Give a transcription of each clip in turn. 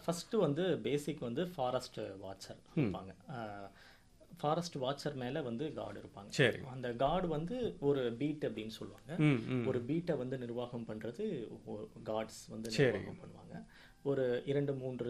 First வந்து basic வந்து forest watcher இருப்பாங்க ஃபாரஸ்ட் வாட்சர் மேலே வந்து கார்டு இருப்பாங்க சரி அந்த கார்டு வந்து ஒரு பீட் அப்படின்னு சொல்லுவாங்க ம் ம் ஒரு பீட்டை வந்து நிர்வாகம் பண்றது கார்ட்ஸ் வந்து நிர்வாகம் பண்ணுவாங்க ஒரு இரண்டு மூன்று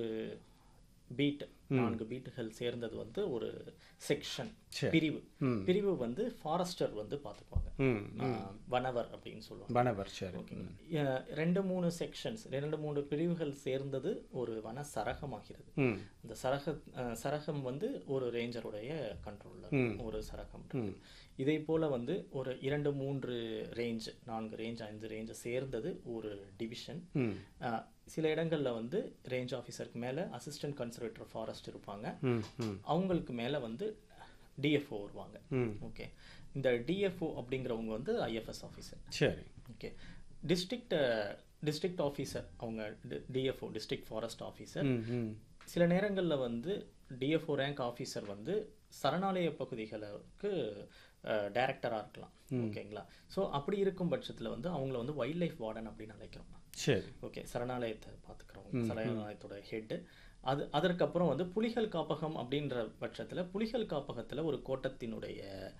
பீட் நான்கு பீட்டுகள் சேர்ந்தது வந்து ஒரு செக்ஷன் சரி. பிரிவு ம். பிரிவு வந்து ஃபாரஸ்டர் வந்து பார்த்துக்குவாங்க ம் ஆஹ், வனவர் அப்படின்னு சொல்லுவாங்க வனவர் சரி அஹ், ரெண்டு மூணு செக்ஷன்ஸ் ரெண்டு மூணு பிரிவுகள் சேர்ந்தது ஒரு வன சரகமாகிறது ம் இந்த சரக அஹ், சரகம் வந்து ஒரு ரேஞ்சருடைய கண்ட்ரோலில் ஒரு சரகம் இருக்கு. இதே போல வந்து ஒரு இரண்டு மூன்று ரேஞ்ச் நான்கு ரேஞ்ச் ஐந்து ரேஞ்ச் சேர்ந்தது ஒரு டிவிஷன் ம் சில இடங்கள்ல வந்து ரேஞ்ச் ஆஃபீஸருக்கு மேல அசிஸ்டன்ட் கன்சர்வேட்டர் ஃபாரஸ்ட் இருப்பாங்க ம் ம் அவங்களுக்கு மேல வந்து டிஎஃப்ஓ வருவாங்க ம் ஓகே இந்த டிஎஃப்ஓ அப்படிங்கிறவங்க வந்து ஐஎஃப்எஸ் ஆஃபீஸர் சரி ஓகே டிஸ்ட்ரிக்ட் டிஸ்ட்ரிக்ட் ஆஃபீஸர் அவங்க DFO district forest officer hmm hmm சில நேரங்கள்ல வந்து டிஎஃப்ஓ ரேங்க் ஆஃபீஸர் வந்து சரணாலய பகுதிகளுக்கு டைரக்டராக இருக்கலாம் ஓகேங்களா ஸோ அப்படி இருக்கும் பட்சத்துல வந்து அவங்கள வந்து வைல்ட் லைஃப் வார்டன் அப்படின்னு அழைக்கிறோம் சரி ஓகே சரணாலயத்தை பார்த்துக்கிறவங்க சரணாலயத்தோட ஹெட் அது அதற்கப்புறம் வந்து புலிகள் காப்பகம் அப்படின்ற பட்சத்துல புலிகள் காப்பகத்துல ஒரு கோட்டத்தினுடைய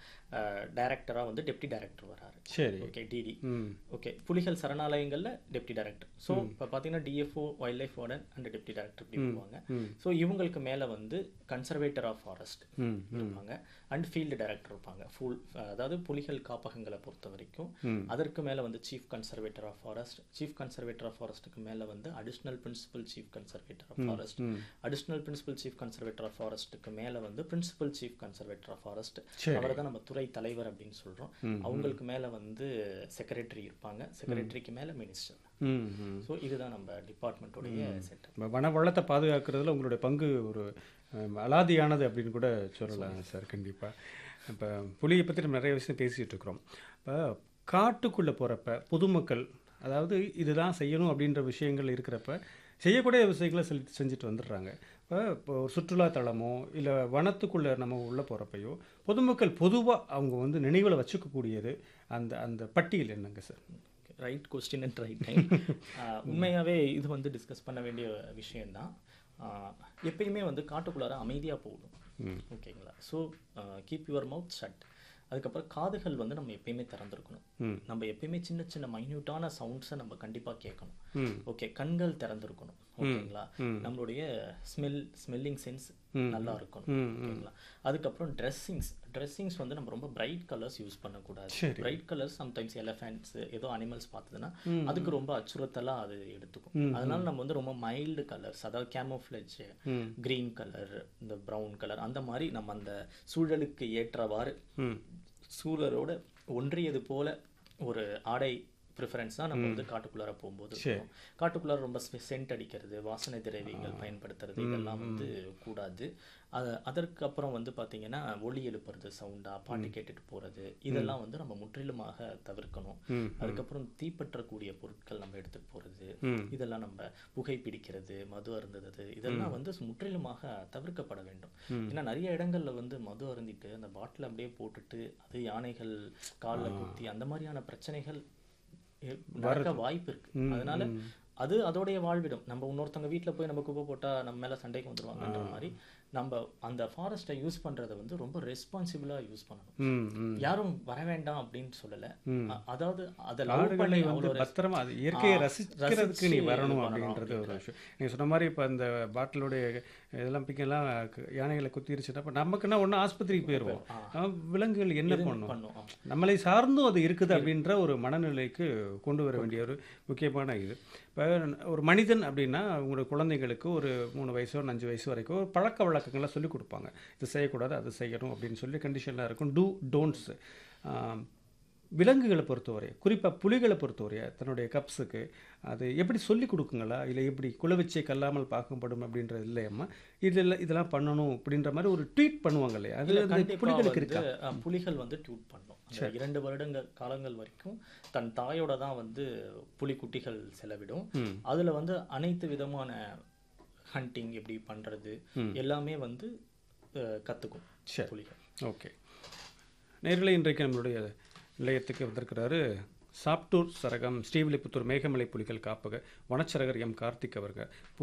டைரக்டராக வந்து டெப்டி டைரக்டர் வராரு சரி ஓகே டிடி ம் ஓகே புலிகள் சரணாலயங்கள்ல டெப்டி டைரக்டர் ஸோ இப்போ பார்த்தீங்கன்னா DFO wildlife warden and deputy director இப்படி வருவாங்க ம். ஸோ இவங்களுக்கு மேல வந்து கன்சர்வேட்டர் ஆஃப் ஃபாரஸ்ட் ம் இருப்பாங்க அண்ட் ஃபீல்டு டைரக்டர் இருப்பாங்க ஃபுல் அதாவது புலிகள் காப்பகங்களை பொறுத்த வரைக்கும் ம். அதற்கு மேல வந்து chief conservator of forest chief conservator of ஃபாரஸ்ட்டுக்கு மேல வந்து additional principal chief conservator of forest hmm additional principal chief conservator of ஃபாரஸ்ட்டுக்கு மேல வந்து principal chief conservator of forest சரி. அவரை தான் நம்ம துறை தலைவர் அப்படின்னு சொல்றோம் அவங்களுக்கு மேல வந்து செக்ரட்டரி இருப்பாங்க செக்ரட்டரிக்கு மேல மினிஸ்டர் ம் ம் ஸோ இதுதான் நம்ம டிபார்ட்மெண்ட்டோடைய செட்டப் இப்ப வன வளத்தை பாதுகாக்கிறதுல உங்களுடைய பங்கு ஒரு அஹ், அலாதியானது அப்படின்னு கூட சொல்லலாம் சார் கண்டிப்பாக இப்போ புலியை பற்றி நம்ம நிறைய விஷயம் பேசிகிட்டு இருக்கிறோம் இப்போ காட்டுக்குள்ளே போகிறப்ப பொதுமக்கள் அதாவது இதுதான் செய்யணும் அப்படின்ற விஷயங்கள் இருக்கிறப்ப செய்யக்கூடிய விஷயங்களை செல் செஞ்சுட்டு வந்துடுறாங்க இப்போ இப்போ ஒரு சுற்றுலா தலமோ இல்லை வனத்துக்குள்ளே நம்ம உள்ளே போகிறப்பையோ பொதுமக்கள் பொதுவாக அவங்க வந்து நினைவில் வச்சுக்கக்கூடியது அந்த அந்த பட்டியல் என்னங்க sir right question and right time உண்மையாவே இது வந்து டிஸ்கஸ் பண்ண வேண்டிய விஷயம்தான் ஆஹ் எப்பயுமே வந்து காட்டுக்குள்ளார அமைதியா போகணும் ஓகேங்களா so keep your mouth shut அதுக்கப்புறம் காதுகள் வந்து நம்ம எப்பயுமே திறந்திருக்கணும் ம். நம்ம எப்பயுமே சின்ன சின்ன மைன்யூட்டான சவுண்ட்ஸை நம்ம கண்டிப்பா கேட்கணும் ம் ஓகே கண்கள் திறந்திருக்கணும் ஓகேங்களா நம்மளுடைய ஸ்மெல் ஸ்மெல்லிங் சென்ஸ் நல்லா இருக்கணும் ம், ஓகேங்களா அதுக்கப்புறம் ட்ரெஸ்ஸிங்ஸ் ட்ரெஸ்ஸிங்ஸ் வந்து நம்ம ரொம்ப பிரைட் கலர்ஸ் யூஸ் பண்ணக்கூடாது சரி. பிரைட் கலர்ஸ் சம்டைம்ஸ் எலஃபென்ட்ஸ் ஏதோ அனிமல்ஸ் பார்த்ததுன்னா அதுக்கு ரொம்ப அச்சுறுத்தலா அது எடுத்துக்கும் அதனால நம்ம வந்து ரொம்ப மைல்டு கலர்ஸ் அதாவது கேமோஃப்ளேஜ் ம். கிரீன் கலர் இந்த ப்ரௌன் கலர் அந்த மாதிரி நம்ம அந்த சூழலுக்கு ஏற்றவாறு ம் சூழலோட ஒன்றியது போல ஒரு ஆடை ப்ரிஃபரன்ஸ் தான் நம்ம வந்து காட்டுக்குள்ளார போகும்போது இருக்கும். காட்டுக்குள்ளார ரொம்ப சென்ட் அடிக்கிறது வாசனை திரவியங்கள் பயன்படுத்துறது இதெல்லாம் வந்து கூடாது அது அதற்கு அப்புறம் வந்து பாத்தீங்கன்னா ஒலி எழுப்புறது சவுண்டா பாட்டு கேட்டுட்டு போறது இதெல்லாம் வந்து நம்ம முற்றிலுமாக தவிர்க்கணும் ம். அதுக்கப்புறம் தீப்பற்றக்கூடிய பொருட்கள் நம்ம எடுத்துட்டு போறது ம். இதெல்லாம் நம்ம புகை பிடிக்கிறது மது அருந்துறது இதெல்லாம் வந்து தவிர்க்கப்பட தவிர்க்கப்பட வேண்டும் ஏன்னா நிறைய இடங்கள்ல வந்து மது அருந்திட்டு அந்த பாட்டில் அப்படியே போட்டுட்டு அது யானைகள் கால்ல குத்தி அந்த மாதிரியான பிரச்சனைகள் ஏ- நடக்க வாய்ப்பு இருக்கு அதனால அது அதோடைய வாழ்விடம் நம்ம இன்னொருத்தவங்க வீட்ல போய் நம்ம குப்பை போட்டா நம்ம மேல சண்டைக்கு வந்துருவாங்கன்ற மாதிரி நம்ம அந்த ஃபாரஸ்ட்டை யூஸ் பண்றதை வந்து ரொம்ப ரெஸ்பான்சிபிளா யூஸ் பண்ணணும் ம் ம் யாரும் வர வேண்டாம் அப்படின்னு சொல்லல அ- அதாவது அதை love காடுகளை பண்ணி வந்து அவ்வளோ பத்திரமா அது இயற்கையை ஆ, ரசிக்கிறதுக்கு நீ ரசிச்சு வரணும் இது பண்ணணும் அப்படின்றது ஒரு விஷயம் நீங்க சொன்ன மாதிரி இப்போ இந்த பாட்டிலோடைய இதெல்லாம் பிக்கெல்லாம் க- யானைகளை குத்திருச்சுன்னா இப்போ நமக்குன்னா ஒண்ணு ஆஸ்பத்திரிக்கு போயிடுவோம் ஆ, விலங்குகள் என்ன பண்ணும் பண்ணும் ஆ. நம்மளை சார்ந்தும் அது இருக்குது அப்படின்ற ஒரு மனநிலைக்கு கொண்டு வர வேண்டிய ஒரு முக்கியமான இது இப்போ ஒரு மனிதன் அப்படின்னா உங்களோட குழந்தைங்களுக்கு ஒரு மூணு வயசோ அஞ்சு வயசு வரைக்கும் ஒரு பழக்க வழக்கங்களை சொல்லிக் கொடுப்பாங்க இது செய்யக்கூடாது அது செய்யணும் அப்படின்னு சொல்லி கண்டிஷன்லாம் இருக்கும் டூ டோன்ட்ஸ் விலங்குகளை பொறுத்தவரை குறிப்பாக புலிகளை பொறுத்தவரை தன்னுடைய கப்ஸுக்கு அது எப்படி சொல்லி கொடுக்குங்களா இல்லை எப்படி குலவச்சை கல்லாமல் பார்க்கப்படும் அப்படின்றது இல்லையம்மா இதில் இதெல்லாம் பண்ணணும் அப்படின்ற மாதிரி ஒரு ட்வீட் பண்ணுவாங்க இல்லையா அது அந்த கண்டிப்பா புலிகளுக்கு வந்து, இருக்கா அ, புலிகள் வந்து டியூட் பண்ணும் அந்த இரண்டு வருடங்கள் காலங்கள் வரைக்கும் தன் தாயோட தான் வந்து புலிக்குட்டிகள் செலவிடும் அதுல வந்து அனைத்து விதமான ஹண்டிங் எப்படி பண்றது எல்லாமே வந்து அ, கத்துக்கும் சரி. புலிகள் ஓகே நேரில் இன்றைக்கு நம்மளுடைய நிலையத்துக்கு வந்திருக்கிறாரு சாப்டூர் சரகம் ஸ்ரீவில்லிபுத்தூர் மேகமலை புலிகள் காப்பக வனச்சரகர் எம் கார்த்திக் அவர்கள்